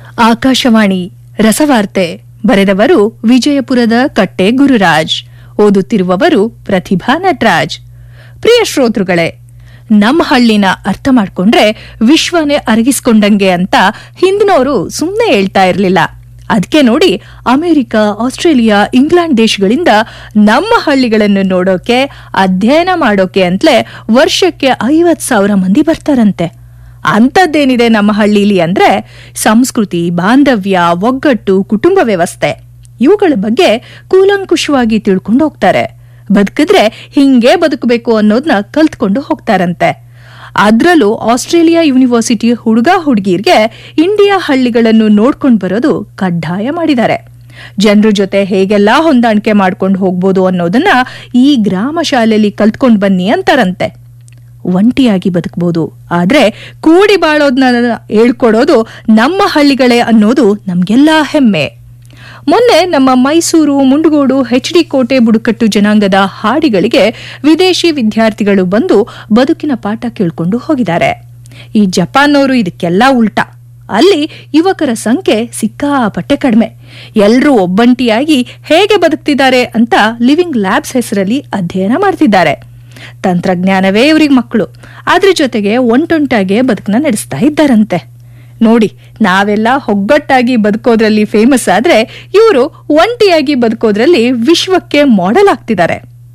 ಆಕಾಶವಾಣಿ ರಸವಾರ್ತೆ ಬರೆದವರು ವಿಜಯಪುರದ ಕಟ್ಟೆ ಗುರುರಾಜ್ ಓದುತ್ತಿರುವವರು ಪ್ರತಿಭಾ ನಟರಾಜ್ ಪ್ರಿಯ ಶ್ರೋತೃಗಳೇ ನಮ್ಮ ಹಳ್ಳಿನ ಅರ್ಥ ಮಾಡ್ಕೊಂಡ್ರೆ ವಿಶ್ವನೇ ಅರಗಿಸ್ಕೊಂಡಂಗೆ ಅಂತ ಹಿಂದಿನವರು ಸುಮ್ಮನೆ ಹೇಳ್ತಾ ಇರಲಿಲ್ಲ ಅದಕ್ಕೆ ನೋಡಿ ಅಮೆರಿಕ ಆಸ್ಟ್ರೇಲಿಯಾ ಇಂಗ್ಲೆಂಡ್ ದೇಶಗಳಿಂದ ನಮ್ಮ ಹಳ್ಳಿಗಳನ್ನು ನೋಡೋಕೆ ಅಧ್ಯಯನ ಮಾಡೋಕೆ ಅಂತಲೇ ವರ್ಷಕ್ಕೆ ಐವತ್ ಸಾವಿರ ಮಂದಿ ಬರ್ತಾರಂತೆ ಅಂಥದ್ದೇನಿದೆ ನಮ್ಮ ಹಳ್ಳಿಲಿ ಅಂದ್ರೆ ಸಂಸ್ಕೃತಿ ಬಾಂಧವ್ಯ ಒಗ್ಗಟ್ಟು ಕುಟುಂಬ ವ್ಯವಸ್ಥೆ ಇವುಗಳ ಬಗ್ಗೆ ಕೂಲಂಕುಷವಾಗಿ ತಿಳ್ಕೊಂಡು ಹೋಗ್ತಾರೆ ಬದುಕಿದ್ರೆ ಹಿಂಗೆ ಬದುಕಬೇಕು ಅನ್ನೋದನ್ನ ಕಲ್ತ್ಕೊಂಡು ಹೋಗ್ತಾರಂತೆ ಅದ್ರಲ್ಲೂ ಆಸ್ಟ್ರೇಲಿಯಾ ಯೂನಿವರ್ಸಿಟಿ ಹುಡುಗ ಹುಡುಗಿರ್ಗೆ ಇಂಡಿಯಾ ಹಳ್ಳಿಗಳನ್ನು ನೋಡ್ಕೊಂಡು ಬರೋದು ಕಡ್ಡಾಯ ಮಾಡಿದ್ದಾರೆ ಜನರ ಜೊತೆ ಹೇಗೆಲ್ಲಾ ಹೊಂದಾಣಿಕೆ ಮಾಡ್ಕೊಂಡು ಹೋಗ್ಬೋದು ಅನ್ನೋದನ್ನ ಈ ಗ್ರಾಮ ಶಾಲೆಯಲ್ಲಿ ಕಲ್ತ್ಕೊಂಡು ಬನ್ನಿ ಅಂತಾರಂತೆ ಒಂಟಿಯಾಗಿ ಬದುಕಬಹುದು ಆದ್ರೆ ಕೂಡಿ ಬಾಳೋದನ್ನ ಹೇಳ್ಕೊಡೋದು ನಮ್ಮ ಹಳ್ಳಿಗಳೇ ಅನ್ನೋದು ನಮ್ಗೆಲ್ಲಾ ಹೆಮ್ಮೆ ಮೊನ್ನೆ ನಮ್ಮ ಮೈಸೂರು ಮುಂಡಗೋಡು ಎಚ್ ಡಿ ಕೋಟೆ ಬುಡಕಟ್ಟು ಜನಾಂಗದ ಹಾಡಿಗಳಿಗೆ ವಿದೇಶಿ ವಿದ್ಯಾರ್ಥಿಗಳು ಬಂದು ಬದುಕಿನ ಪಾಠ ಕೇಳ್ಕೊಂಡು ಹೋಗಿದ್ದಾರೆ ಈ ಜಪಾನ್ನವರು ಇದಕ್ಕೆಲ್ಲ ಉಲ್ಟಾ ಅಲ್ಲಿ ಯುವಕರ ಸಂಖ್ಯೆ ಸಿಕ್ಕಾಪಟ್ಟೆ ಕಡಿಮೆ ಎಲ್ರೂ ಒಬ್ಬಂಟಿಯಾಗಿ ಹೇಗೆ ಬದುಕ್ತಿದ್ದಾರೆ ಅಂತ ಲಿವಿಂಗ್ ಲ್ಯಾಬ್ಸ್ ಹೆಸರಲ್ಲಿ ಅಧ್ಯಯನ ಮಾಡ್ತಿದ್ದಾರೆ ತಂತ್ರಜ್ಞಾನವೇ ಇವ್ರಿಗೆ ಮಕ್ಕಳು ಅದ್ರ ಜೊತೆಗೆ ಒಂಟೊಂಟಾಗೆ ಬದುಕನ್ನ ನಡೆಸ್ತಾ ಇದ್ದಾರಂತೆ ನೋಡಿ ನಾವೆಲ್ಲ ಒಗ್ಗಟ್ಟಾಗಿ ಬದುಕೋದ್ರಲ್ಲಿ ಫೇಮಸ್ ಆದ್ರೆ ಇವರು ಒಂಟಿಯಾಗಿ ಬದುಕೋದ್ರಲ್ಲಿ ವಿಶ್ವಕ್ಕೆ ಮಾಡೆಲ್ ಆಗ್ತಿದ್ದಾರೆ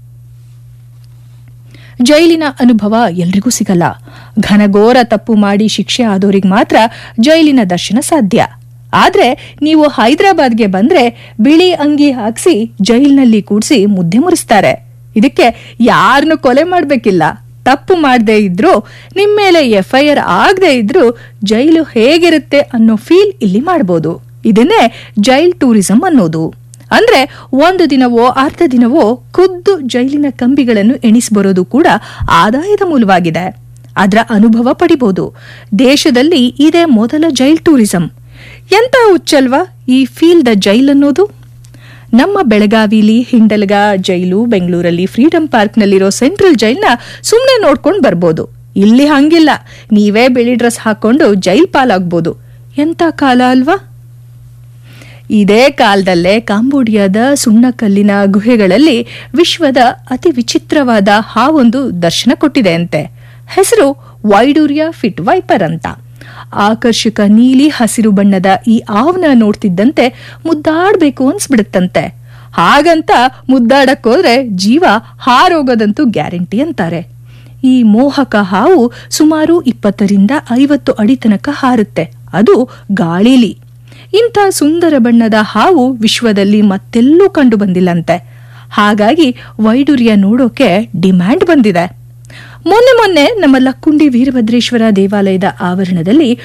ಜೈಲಿನ ಅನುಭವ ಎಲ್ರಿಗೂ ಸಿಗಲ್ಲ ಘನಘೋರ ತಪ್ಪು ಮಾಡಿ ಶಿಕ್ಷೆ ಆದೋರಿಗೆ ಮಾತ್ರ ಜೈಲಿನ ದರ್ಶನ ಸಾಧ್ಯ ಆದ್ರೆ ನೀವು ಹೈದರಾಬಾದ್ಗೆ ಬಂದ್ರೆ ಬಿಳಿ ಅಂಗಿ ಹಾಕ್ಸಿ ಜೈಲಿನಲ್ಲಿ ಕೂಡ್ಸಿ ಮುದ್ದೆ ಮುರಿಸ್ತಾರೆ ಇದಕ್ಕೆ ಯಾರನ್ನು ಕೊಲೆ ಮಾಡ್ಬೇಕಿಲ್ಲ ತಪ್ಪು ಮಾಡದೇ ಇದ್ರು ನಿಮ್ಮ ಮೇಲೆ ಎಫ್ಐಆರ್ ಆಗದೆ ಇದ್ರು ಜೈಲು ಹೇಗಿರುತ್ತೆ ಅನ್ನೋ ಫೀಲ್ ಇಲ್ಲಿ ಮಾಡ್ಬೋದು ಇದನ್ನೇ ಜೈಲ್ ಟೂರಿಸಂ ಅನ್ನೋದು ಅಂದ್ರೆ ಒಂದು ದಿನವೋ ಅರ್ಧ ದಿನವೋ ಖುದ್ದು ಜೈಲಿನ ಕಂಬಿಗಳನ್ನು ಎಣಿಸ್ಬರೋದು ಕೂಡ ಆದಾಯದ ಮೂಲವಾಗಿದೆ ಅದರ ಅನುಭವ ಪಡಿಬಹುದು ದೇಶದಲ್ಲಿ ಇದೇ ಮೊದಲ ಜೈಲ್ ಟೂರಿಸಂ ಎಂತ ಹುಚ್ಚಲ್ವಾ ಈ ಫೀಲ್ ದ ಜೈಲ್ ಅನ್ನೋದು ನಮ್ಮ ಬೆಳಗಾವಿಲಿ ಹಿಂಡಲ್ಗ ಜೈಲು ಬೆಂಗಳೂರಲ್ಲಿ ಫ್ರೀಡಂ ಪಾರ್ಕ್ನಲ್ಲಿರೋ ಸೆಂಟ್ರಲ್ ಜೈಲ್ನ ಸುಮ್ಮನೆ ನೋಡ್ಕೊಂಡು ಬರ್ಬೋದು ಇಲ್ಲಿ ಹಂಗಿಲ್ಲ ನೀವೇ ಬಿಳಿ ಡ್ರೆಸ್ ಹಾಕೊಂಡು ಜೈಲ್ ಪಾಲಾಗ್ಬೋದು ಎಂತ ಕಾಲ ಅಲ್ವಾ ಇದೇ ಕಾಲದಲ್ಲೇ ಕಾಂಬೋಡಿಯಾದ ಸುಣ್ಣಕಲ್ಲಿನ ಗುಹೆಗಳಲ್ಲಿ ವಿಶ್ವದ ಅತಿ ವಿಚಿತ್ರವಾದ ಹಾವೊಂದು ದರ್ಶನ ಕೊಟ್ಟಿದೆ ಅಂತೆ ಹೆಸರು ವೈಡೂರಿಯಾ ಫಿಟ್ ವೈಪರ್ ಅಂತ ಆಕರ್ಷಕ ನೀಲಿ ಹಸಿರು ಬಣ್ಣದ ಈ ಆವ್ನ ನೋಡ್ತಿದ್ದಂತೆ ಮುದ್ದಾಡ್ಬೇಕು ಅನ್ಸ್ಬಿಡುತ್ತಂತೆ ಹಾಗಂತ ಮುದ್ದಾಡಕ್ ಹೋದ್ರೆ ಜೀವ ಹಾರೋಗೋದಂತೂ ಗ್ಯಾರಂಟಿ ಅಂತಾರೆ ಈ ಮೋಹಕ ಹಾವು ಸುಮಾರು ಇಪ್ಪತ್ತರಿಂದ ಐವತ್ತು ಅಡಿ ತನಕ ಹಾರುತ್ತೆ ಅದು ಗಾಳಿಲಿ ಇಂಥ ಸುಂದರ ಬಣ್ಣದ ಹಾವು ವಿಶ್ವದಲ್ಲಿ ಮತ್ತೆಲ್ಲೂ ಕಂಡು ಬಂದಿಲ್ಲಂತೆ ಹಾಗಾಗಿ ವೈಡೂರ್ಯ ನೋಡೋಕೆ ಡಿಮ್ಯಾಂಡ್ ಬಂದಿದೆ ಮೊನ್ನೆ ಮೊನ್ನೆ ನಮ್ಮ ಲಕ್ಕುಂಡಿ ವೀರಭದ್ರೇಶ್ವರ ದೇವಾಲಯದ ಆವರಣದಲ್ಲಿ